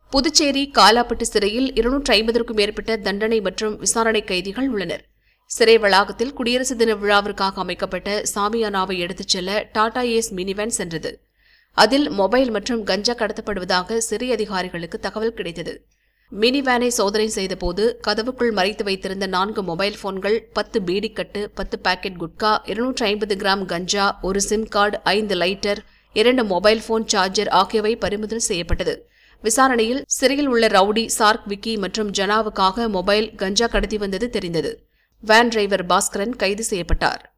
புதுச்சேரி காலாப்பட்டு சிறையில் இருநூற்றி ஐம்பதற்கும் மேற்பட்ட தண்டனை மற்றும் விசாரணை கைதிகள் உள்ளனர் சிறை வளாகத்தில் குடியரசு தின விழாவிற்காக அமைக்கப்பட்ட சாமியானாவை எடுத்துச் செல்ல டாடா ஏஸ் மினிவேன் சென்றது அதில் மொபைல் மற்றும் கஞ்சா கடத்தப்படுவதாக சிறை அதிகாரிகளுக்கு தகவல் கிடைத்தது மினி வேனை சோதனை செய்தபோது கதவுக்குள் மறைத்து வைத்திருந்த நான்கு மொபைல் போன்கள் பத்து பீடிக்கட்டு பத்து பாக்கெட் குட்கா இருநூற்றி ஐம்பது கிராம் கஞ்சா ஒரு சிம் கார்டு ஐந்து லைட்டர் இரண்டு மொபைல் போன் சார்ஜர் ஆகியவை பறிமுதல் செய்யப்பட்டது விசாரணையில் சிறையில் உள்ள ரவுடி சார்க் விக்கி மற்றும் ஜனாவுக்காக மொபைல் கஞ்சா கடத்தி வந்தது தெரிந்தது வேன் டிரைவர் பாஸ்கரன் கைது செய்யப்பட்டார்